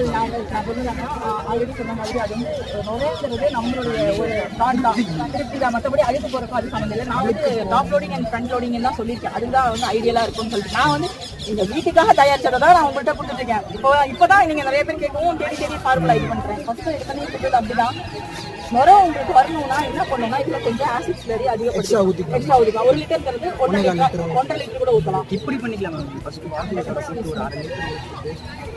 அது நான் உங்களுக்கு நான் சொல்லுறேன்னா ஆல்ரெடி சொன்ன மாதிரி அது வந்து நுழைங்கிறது நம்மளுடைய ஒரு தாட் தான் திருப்தி தான் மற்றபடி அழுத்து போறதுக்கும் அது சம்மந்தம் இல்லை நான் வந்து top loading and front loading தான் சொல்லியிருக்கேன் அதுதான் வந்து ஐடியலா இருக்கும்னு சொல்லிட்டு நான் வந்து இந்த வீட்டுக்காக தயாரிச்சதை தான் நான் உங்கள்கிட்ட கொடுத்துட்டு இருக்கேன் இப்போ இப்போதான் நீங்க நிறைய பேர் கேட்கவும் தேடி தேடி ஃபார்முலா இது பண்றேன் ஃபர்ஸ்ட் எடுத்தனே கொடுத்தது அப்படிதான் நுரம் உங்களுக்கு வரணும்னா என்ன பண்ணணும்னா இதுல கொஞ்சம் ஆசிட் ஸ்லரி அதிகப்படுத்தி எக்ஸ்ட்ரா ஊற்றிக்கலாம் ஒரு லிட்டர் தருது ஒன்றரை லிட்டர் ஒன்றரை லிட்டர் கூட ஊற்றலாம் இப்படி பண்ணிக்கலாம் மேம் ஃபர்ஸ்ட் வாட்டர் ஒரு அரை லிட்டர்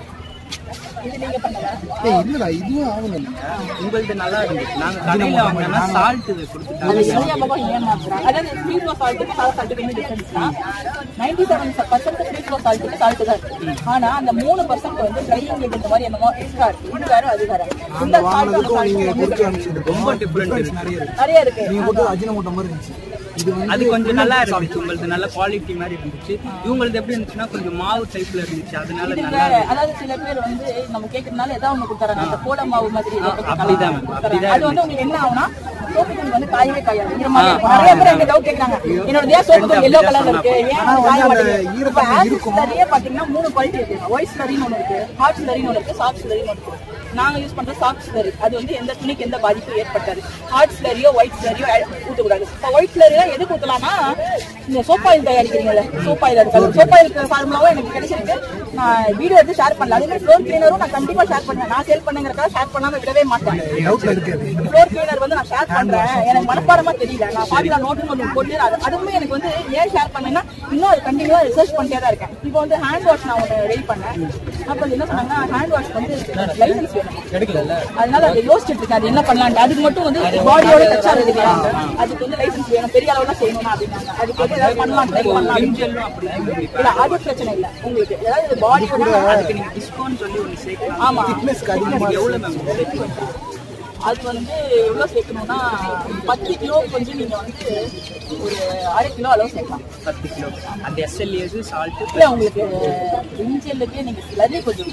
இது நீங்க பண்ணுங்க ஏய் இல்லடா இதுவும் ஆகணும் உங்கள்ட்ட நல்லா இருந்துச்சு நாங்க கடையில வாங்கினா சால்ட் அது கொடுத்துட்டாங்க நிறைய பக்கம் ஏமாத்துறாங்க அதாவது ஸ்வீட் ஃப்ளோ சால்ட்டுக்கு சால்ட் சால்ட்டுக்கு என்ன டிஃபரன்ஸ்னா ninety seven percent sweet flow சால்ட்டுக்கு சால்ட் தான் இருக்கு ஆனா அந்த மூணு பர்சன்ட் வந்து ட்ரை இன்கிரிடியன்ட் மாதிரி என்னமோ எக்ஸ்ட்ரா இருக்கு இது வேற அது வேற இந்த சால்ட் அந்த நீங்க சால்ட் கொடுத்து அனுப்பிச்சிட்டு ரொம்ப டிஃப்ரெண்ட் இருக்கு நிறைய இருக்கு நிறைய இருக்கு நீங்க கொடுத்து அஜினமோட்டோ மாதிரி இருந்துச்சு இது வந்து அது கொஞ்சம் நல்லா இருந்துச்சு உங்களது நல்ல குவாலிட்டி மாதிரி இருந்துச்சு இவங்களது எப்படி இருந்துச்சுன்னா கொஞ்சம் மாவு டைப்ல இருந்துச்சு அதனால இது நல்லா வேற அதாவது சில பேர் வந்து நம்ம கேட்கறதுனால ஏதாவது ஒண்ணு கொடுத்தாங்க அந்த கோல மாவு மாதிரி ஏதோ கொஞ்சம் அப்படிதான் கலந்து ma'am, கொடுத்தாங்க. அப்படிதான் அது வந்து உங்களுக்கு என்ன ஆகும்னா சோப்பு தூள் வந்து காயவே காயாது ஈரமாவே இருக்கும். நிறைய பேர் எங்க டவுட் கேக்குறாங்க என்னோட ஏன் சோப்பு தூள் எல்லோ கலர்ல இருக்கு ஏன் அது காய மாட்டேங்குது இப்ப ஆசிட் ஸ்லரியே பாத்தீங்கன்னா மூணு குவாலிட்டி இருக்கு ஒயிட் ஸ்லரின்னு ஒன்று இருக்கு ஹாட் ஸ்லரின்னு ஒன்று இருக்கு சாஃப்ட் ஸ்லரின்னு ஒன்று இருக்கு நாங்க யூஸ் பண்ற சாஃப்ட் ஸ்லரி அது வந்து எந்த துணிக்கு எந்த பாதிப்பும் ஏற்பட்டாது ஹாட் ஸ்லரியோ ஒயிட் ஸ்லரியோ ஊற்றக்கூடாது இப்போ ஒயிட் ஸ்லரிலாம் எதுக்கு ஊற்றலாம்னா இந்த சோப் ஆயில் தயாரிக்கிறீங்கல்ல சோப் ஆயில் இருக்காது சோப் ஆயில் ஃபார்முலாவும் எனக்கு கிடைச்சிருக்கு நான் வீடியோ எடுத்து ஷேர் பண்ணல அதே மாதிரி ஃப்ளோர் கிளீனரும் நான் கண்டிப்பா ஷேர் பண்ணுவேன் நான் சேல் பண்ணுங்கிறக்காக ஷேர் பண்ணாம விடவே மாட்டேன் டவுட்ல இருக்கு அது ஃப்ளோர் கிளீனர் வந்து நான் ஷேர் பண்றேன் எனக்கு மனப்பாடமா தெரியல நான் ஃபார்முலா நோட்டுன்னு ஒன்று போட்டு அது அதுவுமே எனக்கு வந்து ஏன் ஷேர் பண்ணேன்னா இன்னும் அது கண்டினியூவா ரிசர்ச் பண்ணிட்டே தான் இருக்கேன் இப்போ வந்து ஹேண்ட் வாஷ் நான் ஒன்று ரெடி பண்ணேன் அப்புறம் என்ன சொன்னாங்கன்னா ஹேண்ட் வாஷ் வந்து லைசன்ஸ் வேணும் கிடைக்கல அதனால அதை யோசிச்சுட்டு இருக்கேன் அது என்ன பண்ணலாம்னு அதுக்கு மட்டும் வந்து பாடியோட டச் ஆகுது இல்லையா அதுக்கு வந்து லைசன்ஸ் வேணும் பெரிய அளவுல செய்யணும் அப்படின்னாங்க அதுக்கு வந்து ஏதாவது பண்ணலாம் ட்ரை பண்ணலாம் விம்ஜெல்லும் அப்படிதான் இல்ல அது பிரச்சனை இல்ல உங்களுக்கு ஏதாவது பாடியோட அதுக்கு நீங்க டிஸ்கவுண்ட் சொல்லி ஒன்று சேர்க்கலாம் ஆமா திக்னஸ்க்கு அதிகமா எவ்வளவு மேம் அது வந்து எவ்வளவு சேர்க்கணும்னா பத்து கிலோ கொஞ்சம் நீங்க வந்து ஒரு அரை கிலோ அளவு சேர்க்கலாம் பத்து கிலோ அந்த எஸ்எல்ஏஸ் சால்ட் இல்ல உங்களுக்கு இன்ஜினுக்கு நீங்க ஸ்லரி கொஞ்சம்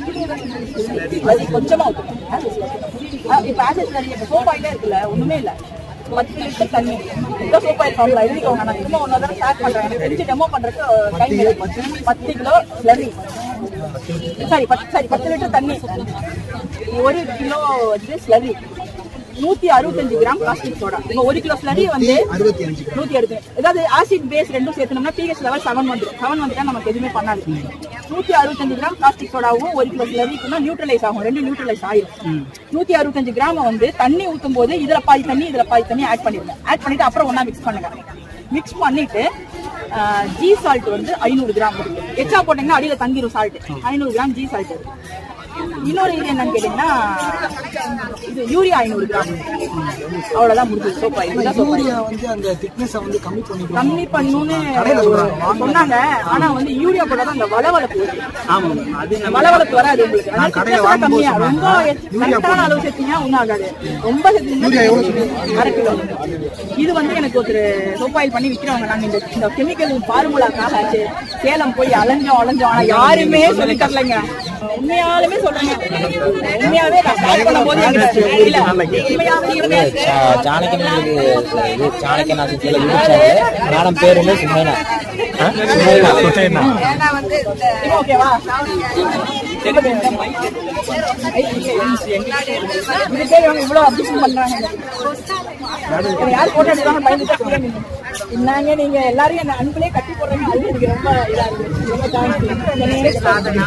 ஸ்லரி கொஞ்சமா ஊற்றணும் இப்ப ஆசிட் ஸ்லரி இப்ப சோப் ஆயிலே இருக்குல்ல ஒண்ணுமே இல்ல பத்து லிட்டர் தண்ணி இதான் சோப் ஆயில் ஃபார்முலா எழுதிக்கோங்க நான் திரும்ப ஒன்னு தடவை ஸ்டார்ட் பண்றேன் எனக்கு தெரிஞ்சு டெமோ பண்றதுக்கு டைம் பத்து கிலோ ஸ்லரி சாரி பத்து சாரி பத்து லிட்டர் தண்ணி ஒரு கிலோ வந்து ஸ்லரி நூத்தி அறுபத்தஞ்சு கிராம் காஸ்டிக் சோடா இப்போ ஒரு கிலோ ஸ்லரி வந்து அறுபத்தி அஞ்சு நூத்தி அறுபது ஏதாவது ஆசிட் பேஸ் ரெண்டும் சேர்த்தோம்னா பிஹெச் லெவல் செவன் வந்துடும் செவன் வந்துட்டா நமக்கு எதுவுமே பண்ணாது நூத்தி அறுபத்தஞ்சு கிராம் பிளாஸ்டிக் சோடாவும் ஒரு கிலோ ஸ்லரிக்குன்னா நியூட்ரலைஸ் ஆகும் ரெண்டு நியூட்ரலைஸ் ஆயிரும் நூத்தி அறுபத்தஞ்சு கிராம் வந்து தண்ணி ஊத்தும் போது இதுல பாதி தண்ணி இதுல பாதி தண்ணி ஆட் பண்ணிடுங்க ஆட் பண்ணிட்டு அப்புறம் ஒண்ணா மிக்ஸ் பண்ணுங்க மிக்ஸ் பண்ணிட்டு ஜி சால்ட் வந்து ஐநூறு கிராம் இருக்கு எச்சா போட்டீங்கன்னா அடியில தங்கிரும் சால்ட் ஐநூறு கிராம் ஜி சால்ட் இன்னொரு இது என்னன்னு கேட்டீங்கன்னா இது யூரியா ஐநூறு கிராம் அவ்வளவுதான் முடிஞ்சது சோப் ஆயில் இதுதான் soap oil. யூரியா வந்து அந்த திக்னஸ் வந்து கம்மி பண்ணிக்கலாம் கம்மி பண்ணணும்னு கடையில சொல்றாங்க. சொன்னாங்க ஆனா வந்து யூரியா போட்டாதான் அந்த வளவளப்பு வருது. ஆமா மேம் அது நம்ம வளவளப்பு வராது உங்களுக்கு அதனால நான் கடையில thickness எல்லாம் வாங்கும்போது கம்மியா ரொம்ப சொன்னாங்க. கரெக்டான அளவு சேர்த்தீங்கன்னா ஒன்றும் ஆகாது ரொம்ப யூரியா எவ்வளவு சேர்த்தீங்கன்னா அரை கிலோ இது வந்து எனக்கு ஒருத்தர் சோப் ஆயில் பண்ணி விற்கிறவங்க நாங்க இந்த இந்த கெமிக்கல் ஃபார்முலாக்காக சேலம் போய் அலைஞ்சோம் அலைஞ்சோம் ஆனா யாருமே சொல்லி தரலைங்க உண்மையாலுமே சொல்றேங்க உண்மையாவே நான் ஸ்டார்ட் பண்ணும்போது என்கிட்ட இல்ல உண்மையாவே உண்மையாவே చాణక్యన్ ఇది చాణక్యన్ ఆశించిన యూట్యూబ్ ఛానల్ మేడం పేరు ఉంది సుమైనా ఆ? సుమైనా இப்போ ஓகேவா இது பேர் இவங்க இவ்வளவு அப்ஜெக்ஷன் பண்றாங்க இவங்க யார் போட்டோ எடுக்கிறாங்க பயந்துட்டு கீழே நின்னு. என்னங்க நீங்க எல்லாரையும் அந்த அன்புலயே கட்டி போடுறீங்க அது எனக்கு ரொம்ப இதா இருக்கு ரொம்ப தேங்க்ஸ்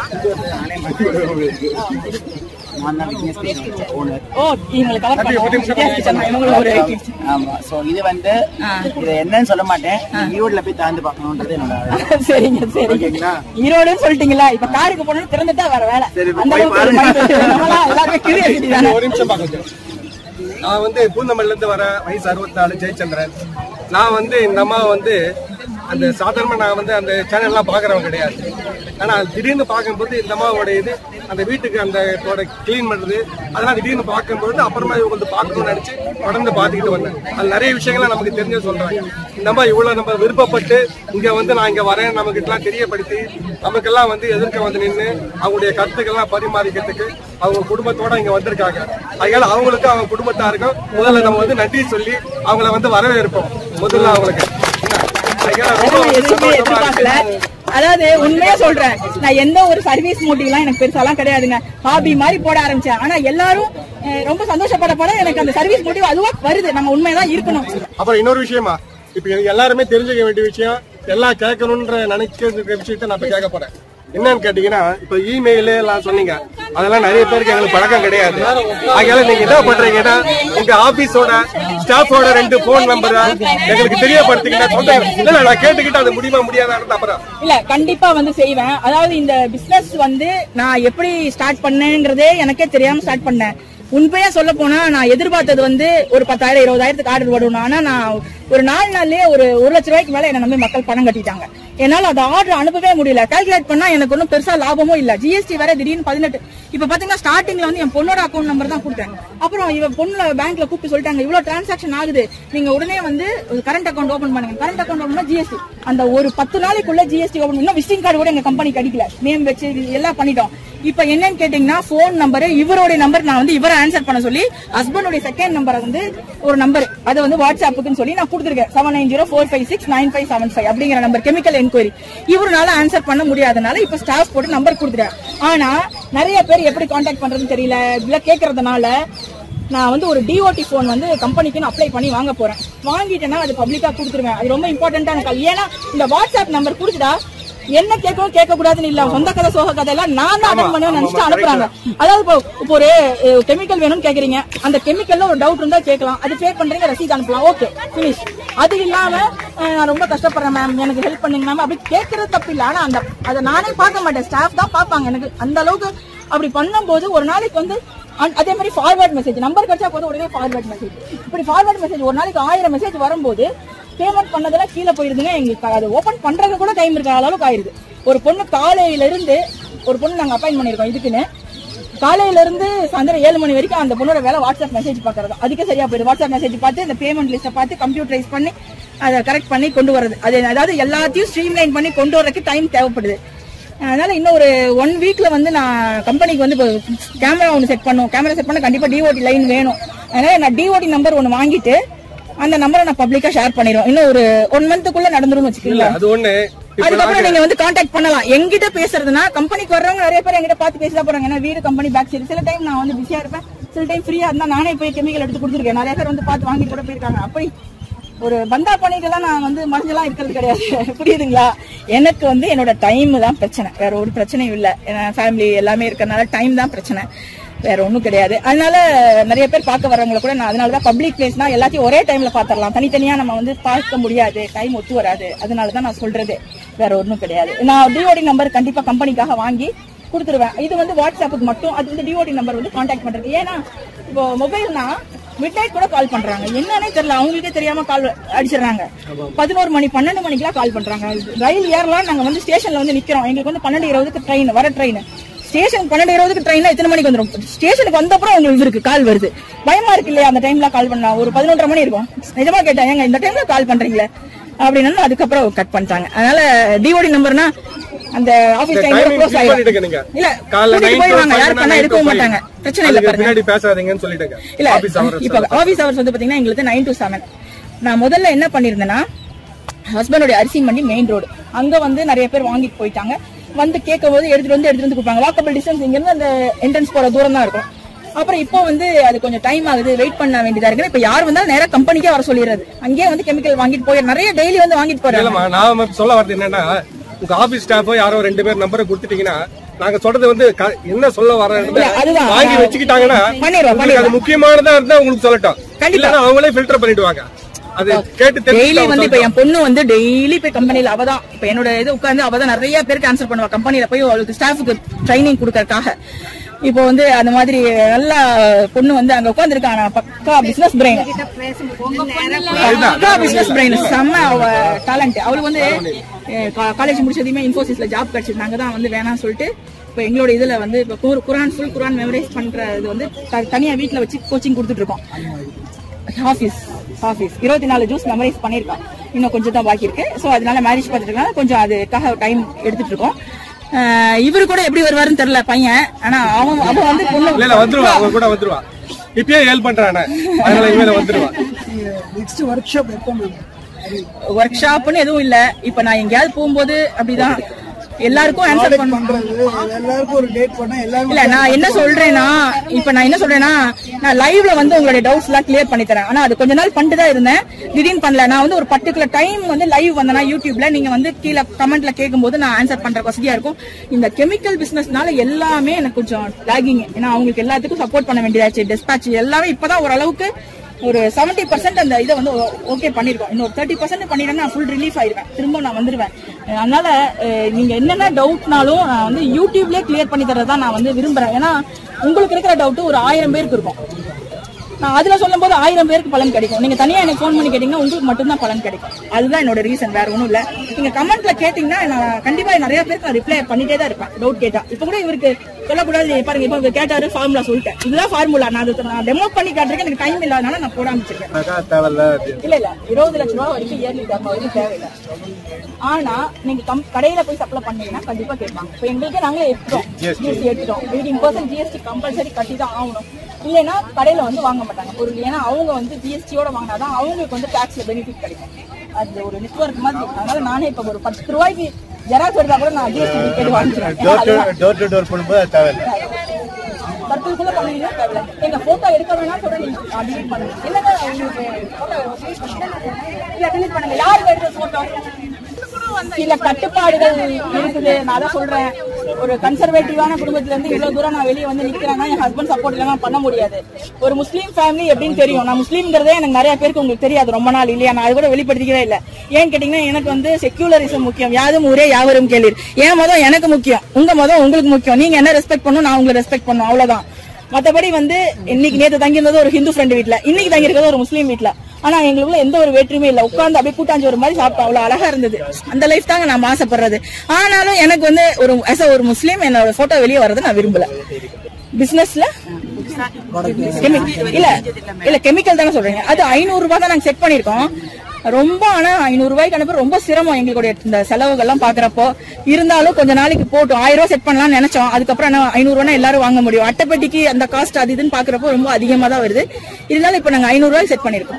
நான் தான் விக்னேஷ் ஓனர் ஓ இவங்களை கவர் பண்ணுவோம் இவங்களும் ஒரு ஆமா சோ இது வந்து இது என்னன்னு சொல்ல மாட்டேன் ஈரோட்ல போய் தாந்து பார்க்கணுன்றது என்னோட ஆசை. சரிங்க சரிங்க ஓகேங்களா ஈரோடுன்னு சொல்லிட்டீங்களா இப்ப காருக்கு போனோம் திறந்துட்டா வேற வேலை சரி, அந்த போய் அளவுக்கு ஒரு பாருங்க. mindset. நம்மலாம் எல்லாருமே curiosity தானே ஒரு நிமிஷம் பார்க்க நான் வந்து பூந்தமல்ல இருந்து வர வயசு அறுபத்தி நாலு ஜெயச்சந்திரன் நான் வந்து இந்த அம்மா வந்து அந்த சாதாரணமா நான் வந்து அந்த சேனல்லாம் பார்க்குறவங்க கிடையாது ஆனா திடீர்னு பார்க்கும்போது இந்த அம்மாவோட இது அந்த வீட்டுக்கு அந்த க்ளீன் பண்றது அதெல்லாம் திடீர்னு பார்க்கும்போது அப்புறமா இவங்க வந்து பார்க்கணும்னு நினைச்சு தொடர்ந்து பார்த்துக்கிட்டு வந்தேன் அது நிறைய விஷயங்களை நமக்கு தெரிஞ்சு சொல்றாங்க இந்த அம்மா இவ்வளவு நம்ம விருப்பப்பட்டு இங்க வந்து நான் இங்க வரேன் நமக்கு எல்லாம் தெரியப்படுத்தி நமக்கெல்லாம் வந்து எதிர்க்க வந்து நின்று அவங்களுடைய கருத்துக்கள்லாம் பரிமாறிக்கிறதுக்கு அவங்க குடும்பத்தோட இங்க வந்திருக்காங்க அதனால அவங்களுக்கும் அவங்க குடும்பத்தாருக்கும் முதல்ல நம்ம வந்து நன்றி சொல்லி அவங்கள வந்து வரவேற்போம் முதல்ல அவங்களுக்கு என்ன? அதனால ரொம்ப எதுவுமே சந்தோஷமா எதிர்பார்க்கல இருக்கு. அதாவது உண்மையா சொல்றேன் நான் எந்த ஒரு சர்வீஸ் மோட்டிவ்லாம் எனக்கு பெருசாலாம் கிடையாதுங்க ஹாபி மாதிரி போட ஆரம்பிச்சேன் ஆனா எல்லாரும் அஹ், ரொம்ப சந்தோஷப்பட பட எனக்கு அந்த சர்வீஸ் மோட்டிவ் அதுவா வருது நம்ம உண்மையதான் இருக்கணும் அப்புறம் இன்னொரு விஷயமா இப்ப எனக்கு எல்லாருமே தெரிஞ்சுக்க வேண்டிய விஷயம் எல்லாம் கேட்கணும்ன்ற நினைக்கிற விஷயத்த நான் இப்ப கேட்க போறேன் என்னன்னு கேட்டீங்கன்னா இப்ப இமெயில் எல்லாம் சொன்னீங்க அதெல்லாம் நிறைய பேருக்கு எங்களுக்கு பழக்கம் கிடையாது அதனால நீங்க என்ன பண்றீங்கன்னா உங்க ஆபீஸோட ஸ்டாஃபோட ரெண்டு போன் நம்பர் எங்களுக்கு தெரியப்படுத்திக்கிட்டா சொல்றேன் இல்ல இல்ல, நான் கேட்டுக்கிட்டு அது முடியுமா முடியாதான்னு அப்புறம் இல்ல கண்டிப்பா வந்து செய்வேன் அதாவது இந்த பிசினஸ் வந்து நான் எப்படி ஸ்டார்ட் பண்ணேங்கிறதே எனக்கே தெரியாம ஸ்டார்ட் பண்ணேன் உண்மையா சொல்ல போனா நான் எதிர்பார்த்தது வந்து ஒரு பத்தாயிரம் இருபதாயிரத்துக்கு ஆர்டர் போடணும் ஆனா நான் ஒரு நாலு நாள்லயே ஒரு ஒரு லட்ச ரூபாய்க்கு மேல என்ன நம்பி மக்கள் பணம் கட்டிட்டாங்க என்னால அந்த ஆர்டர் அனுப்பவே முடியல கால்குலேட் பண்ணா எனக்கு ஒன்றும் பெருசா லாபமும் இல்ல ஜிஎஸ்டி வேற திடீர்னு பதினெட்டு இப்ப பாத்தீங்கன்னா ஸ்டார்டிங்ல வந்து என் பொண்ணோட அக்கௌண்ட் நம்பர் தான் கொடுத்தேன் அப்புறம் இவ பொண்ணுல பேங்க்ல கூப்பிட்டு சொல்லிட்டாங்க இவ்வளவு டிரான்சாக்ஷன் ஆகுது நீங்க உடனே வந்து கரண்ட் அக்கௌண்ட் ஓபன் பண்ணுங்க கரண்ட் அக்கௌண்ட் ஓபன் ஜிஎஸ்டி அந்த ஒரு பத்து நாளைக்குள்ள ஜிஎஸ்டி ஓபன் இன்னும் விசிட்டிங் கார்டு கூட எங்க கம்பெனி கிடைக்கல நேம் வச்சு இது எல்லாம் பண்ணிட்டோம் இப்ப என்னன்னு கேட்டீங்கன்னா போன் நம்பர் இவருடைய நம்பர் நான் வந்து இவரை ஆன்சர் பண்ண சொல்லி ஹஸ்பண்டோட செகண்ட் நம்பரை வந்து ஒரு நம்பர் அதை வந்து வாட்ஸ்அப்புக்குன்னு சொல்லி நான் கொடுத்துருக்கேன் seven nine zero four five six nine five seven five அப்படிங்கிற நம்பர் கெமிக்கல் என்கொயரி இவருனால ஆன்சர் பண்ண முடியாதனால இப்ப ஸ்டாஃப் போட்டு நம்பர் கொடுத்துட்டேன் ஆனா நிறைய பேர் எப்படி கான்டாக்ட் பண்றதுன்னு தெரியல இதுல கேக்குறதுனால நான் வந்து ஒரு டிஓடி போன் வந்து கம்பெனிக்கு அப்ளை பண்ணி வாங்க போறேன் வாங்கிட்டேன்னா அது பப்ளிக்கா கொடுத்துருவேன் அது ரொம்ப இம்பார்ட்டன்டான கால் ஏன்னா இந்த வாட்ஸ்அப் நம்பர் கொடுத்துட்டா என்ன கேட்கணும் கேட்க கூடாதுன்னு இல்ல சொந்த கதை சோக கதை எல்லாம் நான் தான் அட்டன் பண்ணுவேன் நினைச்சிட்டு அனுப்புறாங்க அதாவது இப்போ இப்போ ஒரு கெமிக்கல் வேணும்னு கேக்குறீங்க அந்த கெமிக்கல்ல ஒரு டவுட் இருந்தா கேட்கலாம் அது பே பண்றீங்க ரசீது அனுப்பலாம் ஓகே பினிஷ் அது இல்லாம அஹ், நான் ரொம்ப கஷ்டப்படுறேன் மேம் எனக்கு ஹெல்ப் பண்ணுங்க மேம் அப்படி கேட்கறது தப்பு இல்ல ஆனா அந்த அதை நானே பார்க்க மாட்டேன் ஸ்டாஃப் தான் பார்ப்பாங்க எனக்கு அந்த அளவுக்கு அப்படி பண்ணும்போது ஒரு நாளைக்கு வந்து அண்ட் அதே மாதிரி ஃபார்வர்ட் மெசேஜ் நம்பர் கிடைச்சா போதும் உடனே ஃபார்வர்ட் மெசேஜ் இப்படி ஃபார்வர்ட் மெசேஜ் ஒரு நாளைக்கு ஆயிரம் மெசேஜ் வரும்போது பேமெண்ட் பண்ணதெல்லாம் கீழே போயிருதுங்க எங்களுக்கு அது ஓபன் பண்றது கூட டைம் இருக்கிற அளவுக்கு ஆயிருது ஒரு பொண்ணு காலையில இருந்து ஒரு பொண்ணு நாங்க அப்பாயின் பண்ணிருக்கோம் இதுக்குன்னு காலையில இருந்து சாயந்தரம் ஏழு மணி வரைக்கும் அந்த பொண்ணோட வேலை வாட்ஸ்அப் மெசேஜ் பாக்குறது அதுக்கே சரியா போயிடுது வாட்ஸ்அப் மெசேஜ் பார்த்து இந்த பேமெண்ட் லிஸ்ட்டை பார்த்து கம்ப்யூட்டரைஸ் பண்ணி அதை கரெக்ட் பண்ணி கொண்டு வரது அது அதாவது எல்லாத்தையும் ஸ்ட்ரீம்லைன் பண்ணி கொண்டு வரதுக்கு டைம் தேவைப்படுது அதனால இன்னும் ஒரு ஒன் வீக்ல வந்து நான் கம்பெனிக்கு வந்து கேமரா ஒன்று செட் பண்ணும் கேமரா செட் பண்ண கண்டிப்பா டிஓடி லைன் வேணும் அதனால நான் டிஓடி நம்பர் ஒன்று வாங்கிட்டு அந்த நம்பரை நான் பப்ளிக்கா ஷேர் பண்ணிடுவோம் இன்னும் ஒரு ஒன் மந்த்துக்குள்ள நடந்துரும்னு வச்சுக்கோங்களேன் அது ஒண்ணு இப்ப அதுக்கப்புறம் நீங்க வந்து காண்டாக்ட் பண்ணலாம் எங்கிட்ட பேசுறதுனா கம்பெனிக்கு வர்றவங்க நிறைய பேர் எங்கிட்ட பார்த்து பேச போறாங்க ஏன்னா வீடு கம்பெனி பேக் சைடு சில டைம் நான் வந்து பிஸியா இருப்பேன் சில டைம் ஃப்ரீயா இருந்தா நானே போய் கெமிக்கல் எடுத்து கொடுத்துருக்கேன் நிறைய பேர் வந்து பார்த்து வாங்கி கூட போயிருக்காங்க அப்படி ஒரு பந்தா பணிக்கெல்லாம் நான் வந்து மறைஞ்செல்லாம் இருக்கிறது கிடையாது புரியுதுங்களா எனக்கு வந்து என்னோட டைம் தான் பிரச்சனை வேற ஒரு பிரச்சனையும் இல்ல ஃபேமிலி எல்லாமே இருக்கறனால டைம் தான் பிரச்சனை வேற ஒண்ணும் கிடையாது அதனால நிறைய பேர் பார்க்க வர்றவங்களை கூட நான் அதனால தான் பப்ளிக் பிளேஸ்னா எல்லாத்தையும் ஒரே டைம்ல பாத்திரலாம் தனித்தனியா நம்ம வந்து பார்க்க முடியாது டைம் ஒத்து வராது அதனால தான் நான் சொல்றது வேற ஒண்ணும் கிடையாது நான் டிஓடி நம்பர் கண்டிப்பா கம்பெனிக்காக வாங்கி கொடுத்துருவேன் இது வந்து வாட்ஸ்அப்புக்கு மட்டும் அது வந்து டிஓடி நம்பர் வந்து கான்டாக்ட் பண்றது ஏன்னா இப்போ மொபைல்னா மிட் நைட் கூட கால் பண்றாங்க என்னன்னே தெரியல அவங்களுக்கே தெரியாம கால் அடிச்சிடுறாங்க பதினோரு மணி பன்னெண்டு மணிக்கெல்லாம் கால் பண்றாங்க ரயில் ஏறலாம் நாங்க வந்து ஸ்டேஷன்ல வந்து நிக்கிறோம் எங்களுக்கு வந்து பன்னெண்டு இருபதுக்கு ட்ரெயின் வர ட்ரெயின் ஸ்டேஷன் பன்னெண்டு இருபதுக்கு ட்ரெயின்ல எத்தனை மணிக்கு வந்துரும் ஸ்டேஷனுக்கு வந்த அப்புறம் உங்களுக்கு இவருக்கு கால் வருது பயமா இருக்கு இல்லையா அந்த டைம்ல கால் பண்ணா ஒரு பதினொன்றரை மணி இருக்கும் நிஜமா கேட்டேன் ஏங்க இந்த டைம்ல கால் பண்றீங்களே அப்படின்னு அதுக்கப்புறம் கட் பண்ணிட்டாங்க அதனால டிஓடி நம்பர்னா அந்த office time timing close fix ஆயிடும் பண்ணிடுங்க நீங்க. இல்ல காலைல கூட்டிட்டு 9 to போயிடுவாங்க யாரும் 5 பண்ணா எடுக்கவும் 9 to மாட்டாங்க 5. பிரச்சனை இல்ல அதுக்கு பாருங்க பின்னாடி பேசாதீங்கன்னு சொல்லிட்டேங்க இல்ல ஆபீஸ் hours இப்ப ஆபீஸ் ஹவர்ஸ் வந்து பாத்தீங்கன்னா எங்களுக்கு நைன் டு செவன் நான் முதல்ல என்ன பண்ணிருந்தேன்னா ஹஸ்பண்டோட அரிசி மண்டி மெயின் ரோடு அங்க வந்து நிறைய பேர் வாங்கிட்டு போயிட்டாங்க வந்து கேட்கும் போது எடுத்துட்டு வந்து எடுத்துட்டு வந்து கொடுப்பாங்க வாக்கபிள் டிஸ்டன்ஸ் இங்க இருந்து அந்த என்ட்ரன்ஸ் போற தூரம் தான் இருக்கும் அப்புறம் இப்போ வந்து அது கொஞ்சம் டைம் ஆகுது வெயிட் பண்ண வேண்டியதா இருக்கு இப்ப யார் வந்தாலும் நேரா கம்பெனிக்கே வர சொல்லிடுறது அங்கேயே வந்து கெமிக்கல் வாங்கிட்டு போய் நிறைய டெய்லி வந்து வாங்கிட்டு போறாங்க இல்லம்மா நான் சொல்ல வரது என்னன்னா உங்க ஆபீஸ் ஸ்டாஃபோ யாரோ ரெண்டு பேர் நம்பரை கொடுத்துட்டீங்கன்னா நாங்க சொல்றது வந்து க- என்ன சொல்ல வர இல்ல, அதுதான். வாங்கி வச்சுக்கிட்டாங்கன்னா பண்ணிடுவோம், உங்களுக்கு அது முக்கியமானதா இருந்தா உங்களுக்கு சொல்லட்டும் கண்டிப்பா. இல்லன்னா அவங்களே ஃபில்டர் பண்ணிடுவாங்க அது கேட்டு டெய்லி தெரிஞ்சு வந்து இப்ப என் பொண்ணு வந்து டெய்லி போய் கம்பெனில அவதான் இப்ப என்னோட இது உட்கார்ந்து அவதான் நிறைய பேருக்கு ஆன்சர் பண்ணுவா கம்பெனில போய் அவளுக்கு ஸ்டாஃபுக்கு ட்ரைனிங் கொடுக்கறதுக்காக இப்போ வந்து அந்த மாதிரி நல்ல பொண்ணு வந்து அங்க உட்கார்ந்துருக்காங்க பக்கா பிசினஸ் பிரெயின் பக்கா பிசினஸ் பிரெயின் செம்ம அவ டேலண்ட் அவளுக்கு வந்து காலேஜ் முடிச்சதையுமே இன்ஃபோசிஸ்ல ஜாப் கிடைச்சிருந்தாங்க தான் வந்து வேணாம்னு சொல்லிட்டு இப்போ எங்களோட இதுல வந்து இப்போ குர்- குரான் ஃபுல் குரான் மெமரைஸ் பண்ற இது வந்து த- தனியா வீட்ல வச்சு கோச்சிங் கொடுத்துட்டு இருக்கோம் ஆஃபீஸ் ஆஃபீஸ் இருபத்தி நாலு ஜூஸ் மெமரைஸ் பண்ணிருக்கான் இன்னும் கொஞ்சம் தான் பாக்கி இருக்கு சோ அதனால மேரேஜ் பார்த்துட்டு இருக்கனால கொஞ்சம் அதுக்காக டைம் எடுத்துட்டு இருக்கோம் அஹ் இவரு கூட எப்படி வருவாருன்னு தெரியல பையன் ஆனா அவன் அவன் வந்து பொண்ணு இல்ல இல்ல வந்துருவா அவங்க கூட வந்துருவா இப்பயே ஹெல்ப் பண்றானே அதனால இனிமேல வந்துருவா நெக்ஸ்ட் ஒர்க் ஷாப் எப்போ மேம் ஒர்க் ஷாப்னு எதுவும் இல்ல இப்ப நான் எங்கேயாவது போகும்போது அப்படிதான் எல்லாருக்கும் ஆன்சர் பண்ண பண்றது எல்லாருக்கும் ஒரு டேட் பண்ணா எல்லாரும் இல்ல நான் என்ன சொல்றேன்னா இப்ப நான் என்ன சொல்றேன்னா நான் லைவ்ல வந்து உங்களுடைய டவுட்ஸ் எல்லாம் கிளியர் பண்ணி தரேன் ஆனா அது கொஞ்ச நாள் பண்ணிட்டு தான் இருந்தேன் திடீர்னு பண்ணல நான் வந்து ஒரு பர்டிகுலர் டைம் வந்து லைவ் வந்தேன்னா யூடியூப்ல நீங்க வந்து கீழே கமெண்ட்ல கேட்கும்போது நான் ஆன்சர் பண்ற வசதியா இருக்கும் இந்த கெமிக்கல் பிசினஸ்னால எல்லாமே எனக்கு கொஞ்சம் லாகிங் ஏன்னா அவங்களுக்கு எல்லாத்துக்கும் சப்போர்ட் பண்ண வேண்டியதாச்சு டெஸ்பாச் எல்லாமே இப்பதான் ஓரளவுக்கு ஒரு 70% பர்சன்ட் அந்த இதை வந்து ஓகே பண்ணிருக்கோம் இன்னொரு தேர்ட்டி பர்சன்ட் பண்ணிட்டேன்னா நான் ஃபுல் ரிலீஃப் ஆயிருவேன் திரும்ப நான் வந்துருவேன் அதனால அஹ், நீங்க என்னென்ன டவுட்னாலும் நான் வந்து யூடியூப்லயே கிளியர் பண்ணி தரதான் நான் வந்து விரும்புறேன் ஏன்னா உங்களுக்கு இருக்கிற டவுட் ஒரு ஆயிரம் பேருக்கு இருக்கும் நான் அதுல சொல்லும் போது ஆயிரம் பேருக்கு பலன் கிடைக்கும் நீங்க தனியா எனக்கு ஃபோன் பண்ணி கேட்டீங்கன்னா உங்களுக்கு மட்டும்தான் பலன் கிடைக்கும் அதுதான் என்னோட ரீசன் வேற ஒண்ணும் இல்ல நீங்க கமெண்ட்ல கேட்டீங்கன்னா நான் கண்டிப்பா நிறைய பேருக்கு நான் ரிப்ளை பண்ணிட்டே தான் இருப்பேன் டவுட் கேட்டா இப்ப கூட இவருக்கு சொல்லக்கூடாது பாருங்க இப்ப இவர் கேட்டாரு ஃபார்முலா சொல்லிட்டேன் இதுதான் ஃபார்முலா நான் அதை நான் டெமோ பண்ணி காட்டுறேன் எனக்கு டைம் இல்லாதனால நான் போட ஆரம்பிச்சிருக்கேன் தேவையில்ல இல்ல இல்ல இருபது லட்ச ரூபா வரைக்கும் இயர்லி டர்ம் வரைக்கும் தேவையில்லை ஆனா நீங்க கம்- கடையில போய் சப்ளை பண்ணீங்கன்னா கண்டிப்பா கேட்பாங்க இப்ப எங்களுக்கு நாங்களே எடுத்துட்டோம் ஜிஎஸ்டி எடுத்துட்டோம் எயிட்டீன் பர்சன்ட் ஜிஎஸ்டி கம்பல்சரி கட்டி தான் ஆகணும் இல்லைன்னா கடையில வந்து வாங்க மாட்டாங்க பொருள் ஏன்னா அவங்க வந்து ஜிஎஸ்டியோட வாங்கினாதான் அவங்களுக்கு வந்து டாக்ஸ்ல பெனிஃபிட் கிடைக்கும் அது ஒரு நெட்வொர்க் மாதிரி இருக்கு. அதனால நானே இப்ப ஒரு பத்து ரூபாய்க்கு ஜெராக்ஸ் எடுத்தா கூட நான் ஜிஎஸ்டி டிக்கெட் வாங்கிக்கிறேன் ஏன்னா அதுதான் டோர் டு டோர் பண்ணும்போது அது தேவையில்லை பர்பிள்குள்ள பண்ணுவீங்க தேவையில்ல எங்க போட்டோ எடுக்க வேணாம் சொல்ல நீங்க delete பண்ணுங்க என்னங்க உங்களுக்கு photo delete பண்ணுங்க. இல்ல delete பண்ணுங்க யாருக்கு எடுத்த போட்டோ சில கட்டுப்பாடுகள் இருக்குது நான் அதான் சொல்றேன் ஒரு கன்சர்வேட்டிவான குடும்பத்துல இருந்து இவ்வளவு தூரம் நான் வெளியே வந்து நிக்கிறேன்னா என் ஹஸ்பண்ட் சப்போர்ட் இல்லாம பண்ண முடியாது ஒரு முஸ்லீம் ஃபேமிலி எப்படின்னு தெரியும் நான் முஸ்லீம்ங்கிறதே எனக்கு நிறைய பேருக்கு உங்களுக்கு தெரியாது ரொம்ப நாள் இல்லையா நான் அது கூட வெளிப்படுத்திக்கவே இல்லை ஏன் கேட்டீங்கன்னா எனக்கு வந்து செக்யூலரிசம் முக்கியம் யாரும் ஊரே யாவரும் கேளீர் என் மதம் எனக்கு முக்கியம் உங்க மதம் உங்களுக்கு முக்கியம் நீங்க என்ன ரெஸ்பெக்ட் பண்ணணும் நான் உங்களை ரெஸ்பெக்ட் பண்ணணும் அவ்வளவுதான் மத்தபடி வந்து இன்னைக்கு நேத்து தங்கியிருந்தது ஒரு ஹிந்து ஃப்ரெண்ட் வீட்ல இன்னைக்கு தங்கி இருக்கிறது ஒரு முஸ்லீம் வீட்ல ஆனா எங்களுக்குள்ள எந்த ஒரு வேற்றுமே இல்ல உட்கார்ந்து அப்படியே கூட்டாஞ்சு ஒரு மாதிரி சாப்பிட்டோம் அவ்வளவு அழகா இருந்தது அந்த லைஃப் தாங்க நான் ஆசைப்படுறது ஆனாலும் எனக்கு வந்து ஒரு as a ஒரு முஸ்லீம் என்னோட போட்டோ வெளியே வரதை நான் விரும்பல பிசினஸ்ல இல்ல இல்ல கெமிக்கல் தானே சொல்றீங்க அது ஐநூறு ரூபாய் தான் நாங்க செட் பண்ணிருக்கோம் ரொம்ப ஆனா ஐநூறு ரூபாய்க்கு அனுப்ப ரொம்ப சிரமம் எங்களுடைய இந்த செலவுகள்லாம் பாக்குறப்போ இருந்தாலும் கொஞ்ச நாளைக்கு போட்டோம் ஆயிரம் ரூபாய் செட் பண்ணலாம்னு நினைச்சோம் அதுக்கப்புறம் என்ன ஐநூறு ரூபாய் எல்லாரும் வாங்க முடியும் அட்டைப்பெட்டிக்கு அந்த காஸ்ட் அது இதுன்னு பாக்குறப்போ ரொம்ப அதிகமா தான் வருது இருந்தாலும் இப்ப நாங்க ஐநூறு ரூபாய் செட் பண்ணிருக்கோம்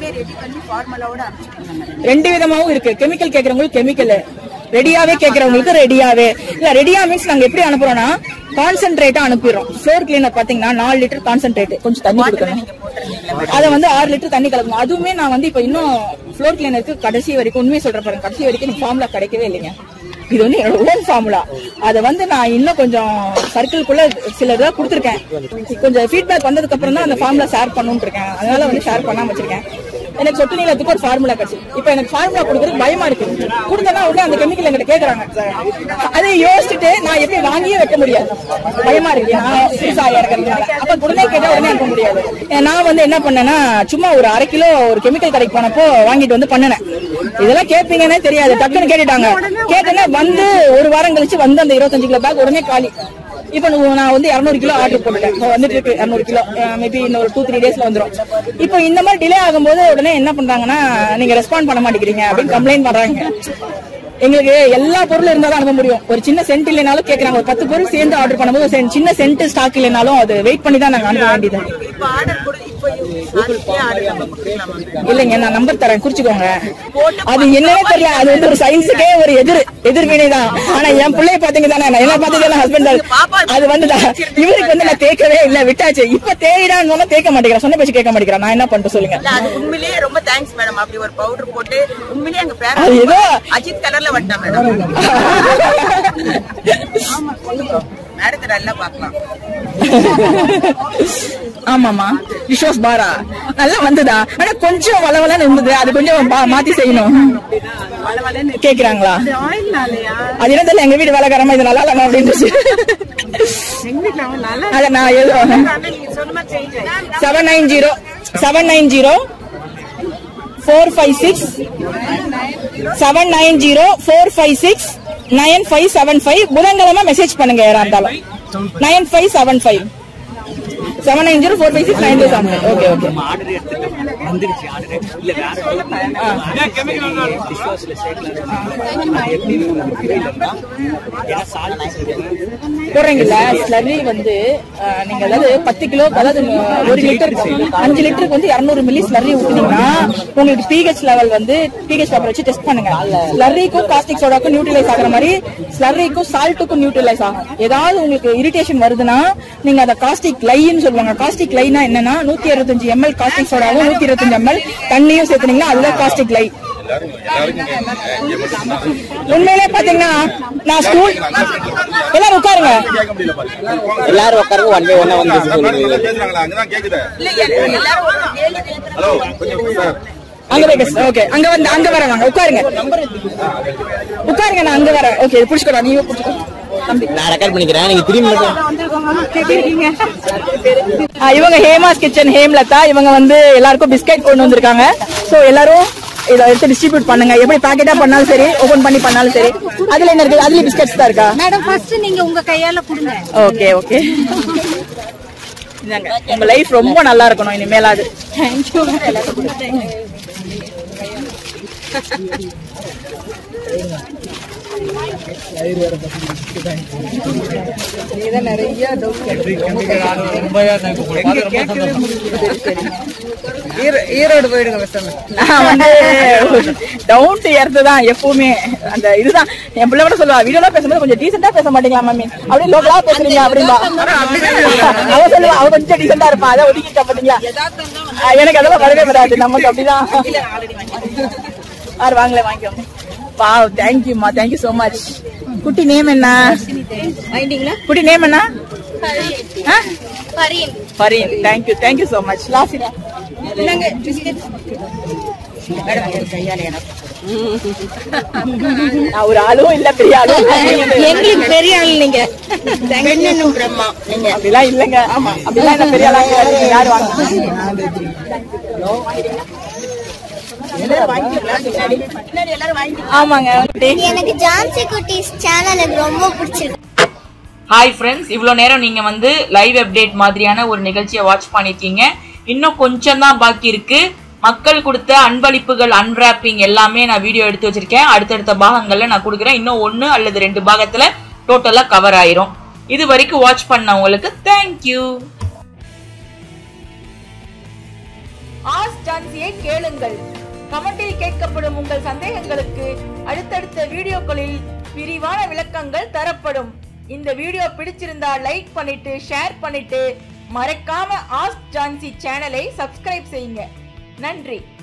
ரெண்டு விதமாவும் இருக்கு கெமிக்கல் கேக்குறவங்களுக்கு கெமிக்கல் ரெடியாவே கேக்குறவங்களுக்கு ரெடியாவே இல்ல ரெடியா மீன்ஸ் நாங்க எப்படி அனுப்புறோம்னா கான்சென்ட்ரேட்டா அனுப்பிடுறோம் ஃப்ளோர் கிளீனர் பாத்தீங்கன்னா நாலு லிட்டர் கான்சென்ட்ரேட் கொஞ்சம் தண்ணி கொடுக்கணும் அத வந்து ஆறு லிட்டர் தண்ணி கலக்கணும் அதுவுமே நான் வந்து இப்ப இன்னும் ஃப்ளோர் கிளீனருக்கு கடைசி வரைக்கும் உண்மையை சொல்ற பாருங்க கடைசி வரைக்கும் எனக்கு ஃபார்முலா கிடைக்கவே இல்லைங்க இது வந்து என்னோட ஓன் ஃபார்முலா அதை வந்து நான் இன்னும் கொஞ்சம் சர்க்கிள்குள்ள சில இதாக கொடுத்துருக்கேன் கொஞ்சம் ஃபீட்பேக் வந்ததுக்கு அப்புறம் தான் அந்த ஃபார்முலா ஷேர் பண்ணணும்னு இருக்கேன் அதனால வந்து ஷேர் பண்ணாம வச்சிருக்கேன் எனக்கு சொட்டு நீளத்துக்கு ஒரு ஃபார்முலா கிடைச்சு இப்ப எனக்கு ஃபார்முலா கொடுக்கறதுக்கு பயமா இருக்கு கொடுத்தனா உடனே அந்த கெமிக்கல் எங்கிட்ட கேக்குறாங்க அதை யோசிச்சுட்டு நான் எப்படி வாங்கியே வைக்க முடியாது பயமா இருக்கு நான் புதுசா இறக்குறதுனால அப்ப உடனே கேட்டா உடனே அனுப்ப முடியாது ஏன் நான் வந்து என்ன பண்ணேன்னா சும்மா ஒரு அரை கிலோ ஒரு கெமிக்கல் கடைக்கு போனப்போ வாங்கிட்டு வந்து பண்ணினேன் இதெல்லாம் கேட்பீங்கன்னே தெரியாது டக்குன்னு கேட்டுட்டாங்க கேட்டேன்னா வந்து ஒரு வாரம் கழிச்சு வந்து அந்த இருபத்தஞ்சு கிலோ பேக் உடனே காலி இப்ப நு- நான் வந்து 200 கிலோ ஆர்டர் போட்டுட்டேன் இப்போ வந்துட்டு இருக்கு 200 கிலோ மேபி இன்னும் ஒரு டூ த்ரீ டேஸ்ல வந்துரும் இப்போ இந்த மாதிரி டிலே ஆகும்போது உடனே என்ன பண்றாங்கன்னா நீங்க ரெஸ்பாண்ட் பண்ண மாட்டேங்கிறீங்க அப்படின்னு கம்ப்ளைண்ட் பண்றாங்க எங்களுக்கு எல்லா பொருளும் இருந்தா தான் அனுப்ப முடியும் ஒரு சின்ன சென்ட் இல்லைனாலும் கேக்குறாங்க ஒரு பத்து பொருள் சேர்ந்து ஆர்டர் பண்ணும்போது ஒரு சென்- சின்ன சென்ட் ஸ்டாக் இல்லைனாலும் அது வெயிட் பண்ணி தான் நாங்க அனுப்ப வேண்டியது இல்லைங்க நான் நம்பர் தரேன் குறிச்சுக்கோங்க அது என்னன்னே தெரியல அது வந்து ஒரு சயின்ஸுக்கே ஒரு எதிர் எதிர்வினை தான் ஆனா என் பிள்ளைய பாத்தீங்க தானே நான் என்ன பார்த்தது ஹஸ்பண்ட் அது வந்து தான் இவருக்கு வந்து நான் தேய்க்கவே இல்ல விட்டாச்சு இப்ப தேயிடான்னு சொன்னா தேய்க்க மாட்டேங்கிறேன் சொன்ன பேச்சு கேட்க மாட்டேங்கிறேன் நான் என்ன பண்ணிட்டு சொல்லுங்க இல்ல, அது உண்மையிலேயே ரொம்ப தேங்க்ஸ் மேடம் அப்படி ஒரு பவுடர் போட்டு உண்மையிலேயே எங்க பேர அது ஏதோ அஜித் கலர்ல வட்டா மேடம் மேடத்தை நல்லா பாக்கலாம் ஆமாமா விஸ்வாஸ் பாரா நல்லா வந்ததா ஆனா கொஞ்சம் வளவலன்னு இருந்தது அது கொஞ்சம் பா- மாத்தி செய்யணும் கேக்குறாங்களா அது என்ன தெரியல எங்க வீடு வேலைக்காரமா இது நல்லா இல்ல அப்படின்னு அத நான் ஏதோ seven nine zero seven nine zero four five six seven nine zero four five six nine five seven five புதன்கிழமை மெசேஜ் பண்ணுங்க யாரா இருந்தாலும் nine five seven five seven nine zero four five six nine two seven okay okay நம்ம order எடுத்துட்டோம் வந்துருச்சு order இல்ல வேற டிஷ்வாஷ்ல சேர்க்கல எப்படி உங்களுக்கு புரியலன்னா ஏன்னா சால்ட் போடுறீங்கல்ல ஸ்லர்ரி வந்து அஹ், நீங்க அதாவது பத்து கிலோ அதாவது அஹ், ஒரு லிட்டர் அஞ்சு லிட்டருக்கு வந்து இரநூறு மில்லி ஸ்லர்ரி ஊத்துனீங்கன்னா உங்களுக்கு பிஹெச் லெவல் வந்து பிஹெச் பேப்பர் வச்சு டெஸ்ட் பண்ணுங்க ஸ்லர்ரிக்கும் காஸ்டிக் சோடாக்கும் நியூட்ரலைஸ் ஆகுற மாதிரி ஸ்லர்ரிக்கும் சால்ட்டுக்கும் நியூட்ரலைஸ் ஆகும் ஏதாவது உங்களுக்கு இரிட்டேஷன் வருதுன்னா நீங்க அந்த காஸ்டிக் லைன்னு சொல்லுவாங்க காஸ்டிக் லைனா என்னன்னா நூத்தி அறுபத்தஞ்சு எம்எல் காஸ்டிக் சோடாவும் நூத்தி இருபத்தஞ்சு எம்எல் தண்ணியும் சேர்த்துனீங்கன்னா அதுதான் காஸ்டிக் லை உண்மையிலே பாத்தீங்கன்னா நான் ஸ்கூல் எல்லாரும் உட்காருங்க எல்லாரும் உட்காருங்க ஒன் பை ஒன்னா வந்து பேசுறாங்களா அங்கதான் கேக்குது இல்ல எல்லாரும் ஒரு கேள்வி ஹலோ கொஞ்சம் சார் அங்க போய் ஓகே அங்க வந்து அங்க வரேன் வாங்க உட்காருங்க உட்காருங்க நான் அங்க வரேன் ஓகே புடிச்சுக்கோ நீங்க புடிச்சுக்கோ தம்பி நான் ரெக்கார்ட் பண்ணிக்கிறேன் நீங்க திரும்பி மட்டும் ஆ, இவங்க ஹேமாஸ் கிச்சன் ஹேம்லதா இவங்க வந்து எல்லாருக்கும் பிஸ்கட் கொண்டு வந்திருக்காங்க சோ எல்லாரும் இதை எடுத்து டிஸ்ட்ரிபியூட் பண்ணுங்க எப்படி பாக்கெட்டா பண்ணாலும் சரி ஓபன் பண்ணி பண்ணாலும் சரி அதுல என்ன இருக்கு அதுலயும் பிஸ்கட்ஸ் தான் இருக்கா மேடம் ஃபர்ஸ்ட் நீங்க உங்க கையால கொடுங்க ஓகே ஓகே இந்தாங்க உங்க லைஃப் ரொம்ப நல்லா இருக்கணும் இனிமேலாது தேங்க்யூ ஈரோடு போயிடுங்க பேசாம நான் வந்து டவுன் டு எர்த் தான் எப்பவுமே அந்த இதுதான் என் பிள்ளை கூட சொல்லுவா வீடியோல பேசும்போது கொஞ்சம் டீசெண்டா பேச மாட்டீங்களா மம்மி அப்படியே லோக்கலா பேசுறீங்க அப்படின்பா அவ சொல்லுவா அவ கொஞ்சம் டீசெண்டா இருப்பா அதை ஒதுக்கிட்டா பாத்தீங்களா ஆ, எனக்கு அதெல்லாம் வரவே வராது நமக்கு அப்படிதான் யார் வாங்கல வாங்கிக்கோங்க வாவ் தேங்க்யூமா தேங்க்யூ சோ மச் குட்டி நேம் என்ன குட்டி நேம் என்ன ஆ? Fareen thank you thank you so much லாசிரா நான் ஒரு ஆளும் இல்ல பெரிய ஆளும் எங்களுக்கு பெரிய ஆள் நீங்க பிரம்மா நீங்க அப்படிலாம் இல்லங்க ஆமா அப்படிலாம் என்ன பெரிய ஆளா கிடையாது. யாரு வாங்க பின்னாடி எல்லாரும் வாங்கி ஆமாங்க எனக்கு ஜான்சி குட்டீஸ் சேனல் எனக்கு ரொம்ப பிடிச்சிருக்கு ஹாய் ஃப்ரெண்ட்ஸ் இவ்வளோ நேரம் நீங்கள் வந்து லைவ் அப்டேட் மாதிரியான ஒரு நிகழ்ச்சியை வாட்ச் பண்ணியிருக்கீங்க இன்னும் கொஞ்சம் தான் பாக்கி இருக்கு மக்கள் கொடுத்த அன்பளிப்புகள் அன்ராப்பிங் எல்லாமே நான் வீடியோ எடுத்து வச்சிருக்கேன் அடுத்தடுத்த பாகங்களில் நான் கொடுக்குறேன் இன்னும் ஒன்று அல்லது ரெண்டு பாகத்தில் டோட்டலாக கவர் ஆயிரும் இது வரைக்கும் வாட்ச் பண்ணவங்களுக்கு தேங்க்யூ ஆஸ் ஜான்சியை கேளுங்கள் கமெண்டில் கேட்கப்படும் உங்கள் சந்தேகங்களுக்கு அடுத்தடுத்த வீடியோக்களில் விரிவான விளக்கங்கள் தரப்படும் இந்த வீடியோ பிடிச்சிருந்தா லைக் பண்ணிட்டு ஷேர் பண்ணிட்டு மறக்காம ஆஸ்க் ஜான்சி சேனலை சப்ஸ்கிரைப் செய்யுங்க நன்றி